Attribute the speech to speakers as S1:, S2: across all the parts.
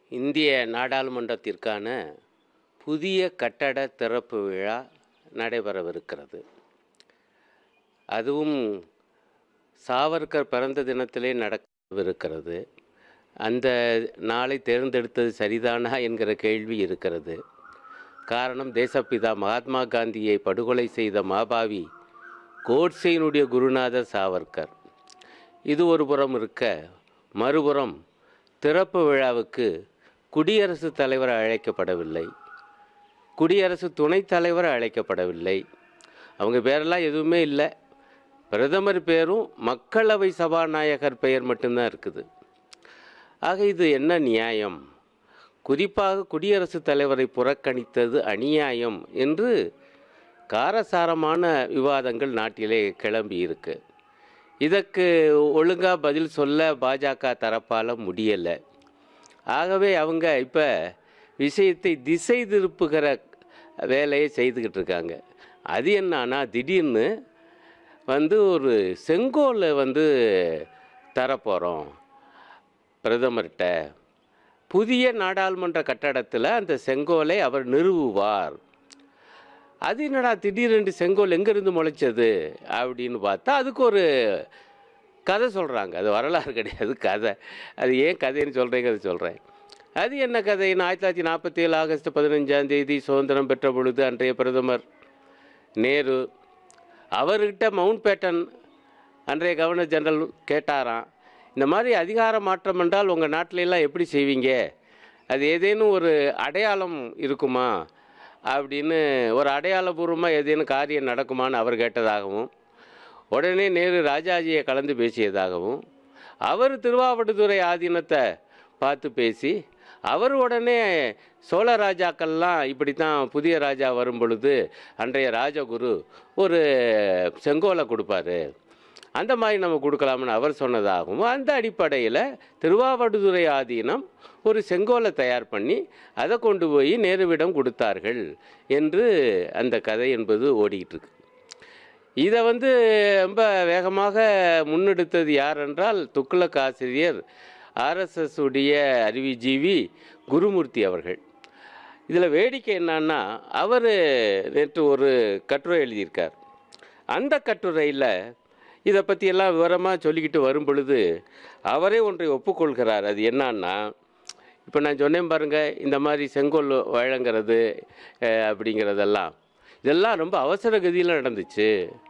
S1: இந்திய நாடாளுமன்றத்திற்கான புதிய கட்டட திறப்பு விழா நடைபெறவிருக்கிறது அதுவும் சாவர்கர் பிறந்த தினத்திலே நடக்கவிருக்கிறது அந்த நாளை தேர்ந்தெடுத்தது சரிதானா என்கிற கேள்வி இருக்கிறது காரணம் தேசப்பிதா மகாத்மா காந்தியை படுகொலை செய்த மாபாவி கோட்சேயினுடைய குருநாதர் சாவர்கர் இது ஒரு புறம் இருக்க மறுபுறம் திறப்பு விழாவுக்கு குடியரசுத் தலைவர் அழைக்கப்படவில்லை குடியரசு துணைத் தலைவர் அழைக்கப்படவில்லை அவங்க பேரெல்லாம் எதுவுமே இல்லை பிரதமர் பேரும் மக்களவை சபாநாயகர் பெயர் மட்டும்தான் இருக்குது ஆக இது என்ன நியாயம் குறிப்பாக குடியரசுத் தலைவரை புறக்கணித்தது அநியாயம் என்று காரசாரமான விவாதங்கள் நாட்டிலே கிளம்பி இருக்கு இதற்கு ஒழுங்காக பதில் சொல்ல பாஜக தரப்பால் முடியலை ஆகவே அவங்க இப்போ விஷயத்தை திசை திருப்புகிற வேலையை செய்துக்கிட்டு இருக்காங்க அது என்னன்னா திடீர்னு வந்து ஒரு செங்கோலை வந்து தரப்போகிறோம் பிரதமர்கிட்ட புதிய நாடாளுமன்ற கட்டடத்தில் அந்த செங்கோலை அவர் நிறுவுவார் அது என்னடா திடீரென்று செங்கோல் எங்கேருந்து முளைச்சது அப்படின்னு பார்த்தா அதுக்கு ஒரு கதை சொல்கிறாங்க அது வரலாறு கிடையாது கதை அது ஏன் கதைன்னு சொல்கிறீங்க சொல்கிறேன் அது என்ன கதைன்னு ஆயிரத்தி தொள்ளாயிரத்தி நாற்பத்தி ஏழு ஆகஸ்ட் பதினஞ்சாம் தேதி சுதந்திரம் பெற்ற பொழுது அன்றைய பிரதமர் நேரு அவர்கிட்ட மவுண்ட் பேட்டன் அன்றைய கவர்னர் ஜெனரல் கேட்டாராம் இந்த மாதிரி அதிகார மாற்றம் என்றால் உங்கள் நாட்டிலெல்லாம் எப்படி செய்வீங்க அது ஏதேனும் ஒரு அடையாளம் இருக்குமா அப்படின்னு ஒரு அடையாளபூர்வமாக ஏதேனும் காரியம் நடக்குமான்னு அவர் கேட்டதாகவும் உடனே நேரு ராஜாஜியை கலந்து பேசியதாகவும் அவர் திருவாவடுதுறை ஆதீனத்தை பார்த்து பேசி அவர் உடனே சோழ ராஜாக்கள்லாம் இப்படி தான் புதிய ராஜா வரும் பொழுது அன்றைய ராஜகுரு ஒரு செங்கோலை கொடுப்பாரு அந்த மாதிரி நம்ம கொடுக்கலாம்னு அவர் சொன்னதாகவும் அந்த அடிப்படையில் திருவாவடுதுறை ஆதீனம் ஒரு செங்கோலை தயார் பண்ணி அதை கொண்டு போய் நேருவிடம் கொடுத்தார்கள் என்று அந்த கதை என்பது ஓடிக்கிட்டு இருக்கு இதை வந்து ரொம்ப வேகமாக முன்னெடுத்தது யார் என்றால் துக்ளக் ஆசிரியர் ஆர்எஸ்எஸ் உடைய அறிவிஜீவி குருமூர்த்தி அவர்கள் இதில் வேடிக்கை என்னன்னா அவர் நேற்று ஒரு கட்டுரை எழுதியிருக்கார் அந்த கட்டுரையில் இதை பற்றியெல்லாம் விவரமாக சொல்லிக்கிட்டு வரும் பொழுது அவரே ஒன்றை ஒப்புக்கொள்கிறார் அது என்னன்னா இப்போ நான் சொன்னேன் பாருங்கள் இந்த மாதிரி செங்கோல் வழங்குறது அஹ், அப்படிங்கிறதெல்லாம் இதெல்லாம் ரொம்ப அவசர கதியில் நடந்துச்சு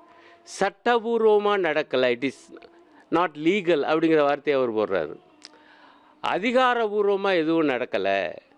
S1: சட்டபூர்வமாக நடக்கலை இட் இஸ் நாட் லீகல் அப்படிங்கிற வார்த்தையை அவர் போடுறாரு அதிகாரபூர்வமாக எதுவும் நடக்கலை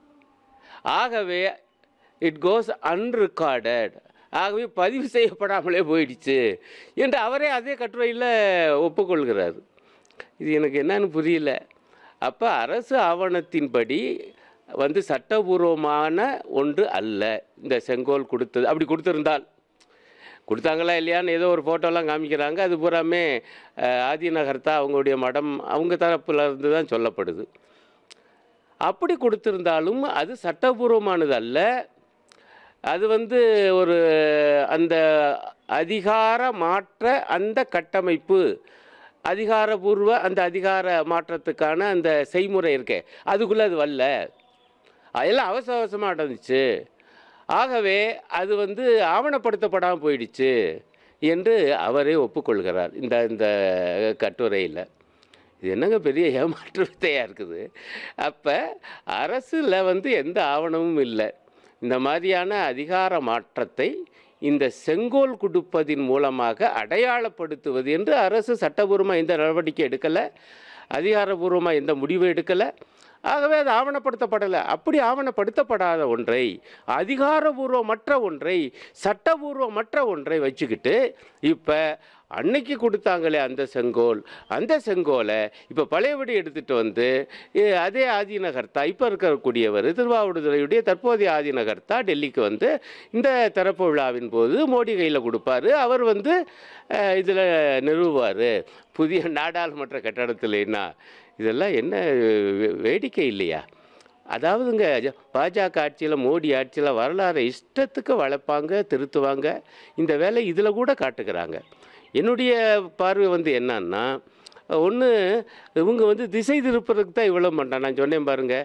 S1: ஆகவே இட் கோஸ் அன்ரிகார்டட் ஆகவே பதிவு செய்யப்படாமலே போயிடுச்சு என்று அவரே அதே கட்டுரையில் ஒப்புக்கொள்கிறார் இது எனக்கு என்னன்னு புரியல அப்போ அரசு ஆவணத்தின்படி வந்து சட்டபூர்வமான ஒன்று அல்ல இந்த செங்கோல் கொடுத்தது அப்படி கொடுத்திருந்தால் கொடுத்தாங்களா இல்லையான்னு ஏதோ ஒரு ஃபோட்டோலாம் காமிக்கிறாங்க அது பூராமே அஹ், ஆதிநகர்த்தா அவங்களுடைய மடம் அவங்க தரப்புல இருந்து தான் சொல்லப்படுது அப்படி கொடுத்திருந்தாலும் அது சட்டபூர்வமானது அல்ல அது வந்து ஒரு அந்த அதிகார மாற்ற அந்த கட்டமைப்பு அதிகாரபூர்வ அந்த அதிகார மாற்றத்துக்கான அந்த செய்முறை இருக்கே அதுக்குள்ளே அது வரல அதெல்லாம் அவசர அவசரமாக நடந்துச்சு ஆகவே அது வந்து ஆவணப்படுத்தப்படாமல் போயிடுச்சு என்று அவரே ஒப்புக்கொள்கிறார் இந்த இந்த கட்டுரையில் இது என்னங்க பெரிய ஏமாற்று வித்தையாக இருக்குது அப்போ அரசில் வந்து எந்த ஆவணமும் இல்லை இந்த மாதிரியான அதிகார மாற்றத்தை இந்த செங்கோல் கொடுப்பதின் மூலமாக அடையாளப்படுத்துவது என்று அரசு சட்டபூர்வமாக எந்த நடவடிக்கை எடுக்கலை அதிகாரபூர்வமாக எந்த முடிவும் எடுக்கலை ஆகவே அது ஆவணப்படுத்தப்படலை அப்படி ஆவணப்படுத்தப்படாத ஒன்றை அதிகாரபூர்வமற்ற ஒன்றை சட்டபூர்வமற்ற ஒன்றை வச்சுக்கிட்டு இப்போ அன்னைக்கு கொடுத்தாங்களே அந்த செங்கோல் அந்த செங்கோலை இப்போ பழையபடி எடுத்துகிட்டு வந்து ஏ, அதே ஆதீனகர்த்தா இப்போ இருக்கக்கூடியவர் திருவாவடுதுறையுடைய தற்போதைய ஆதீனகர்த்தா டெல்லிக்கு வந்து இந்த திறப்பு விழாவின் போது மோடி கையில் கொடுப்பாரு அவர் வந்து இதில் நிறுவுவார் புதிய நாடாளுமன்ற கட்டடத்தில்னா இதெல்லாம் என்ன வே- வேடிக்கை இல்லையா அதாவதுங்க ஜ- பாஜக ஆட்சியில் மோடி ஆட்சியில் வரலாறை இஷ்டத்துக்கு வளர்ப்பாங்க திருத்துவாங்க இந்த வேலை இதில் கூட காட்டுக்கிறாங்க என்னுடைய பார்வை வந்து என்னன்னா ஒன்று இவங்க வந்து திசை திருப்பதுக்கு தான் இவ்வளோ பண்ணுறான் நான் சொன்னேன் பாருங்கள்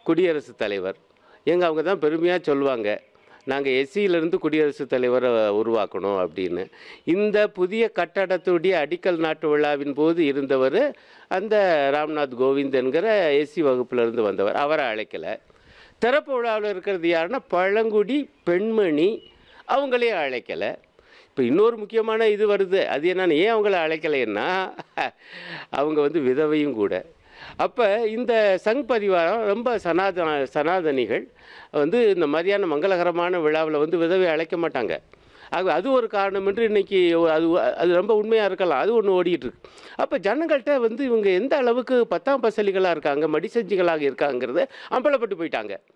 S1: குடியரசுத் தலைவர் எங்க அவங்க தான் பெருமையாக சொல்லுவாங்க நாங்கள் எஸ்சியிலிருந்து குடியரசுத் தலைவரை உருவாக்கணும் அப்படின்னு இந்த புதிய கட்டடத்துடைய அடிக்கல் நாட்டு விழாவின் போது இருந்தவர் அந்த ராம்நாத் கோவிந்த் என்கிற எஸ்சி வகுப்பிலிருந்து வந்தவர் அவரை அழைக்கலை திறப்பு விழாவில் இருக்கிறது யாருன்னா பழங்குடி பெண்மணி அவங்களையும் அழைக்கலை இப்போ இன்னொரு முக்கியமான இது வருது அது என்னன்னு ஏன் அவங்கள அழைக்கலைன்னா அவங்க வந்து விதவையும் கூட அப்போ இந்த சங் பரிவாரம் ரொம்ப சனாதன சனாதனிகள் வந்து இந்த மாதிரியான மங்களகரமான விழாவில் வந்து விதவை அழைக்க மாட்டாங்க ஆக அது ஒரு காரணம் என்று இன்னைக்கு அது அது ரொம்ப உண்மையாக இருக்கலாம் அது ஒன்று ஓடிட்டு இருக்கு அப்போ ஜனங்கள்கிட்ட வந்து இவங்க எந்த அளவுக்கு பத்தாம் பசலிகளாக இருக்காங்க மடிசஞ்சிகளாக இருக்காங்கிறத அம்பலப்பட்டு போயிட்டாங்க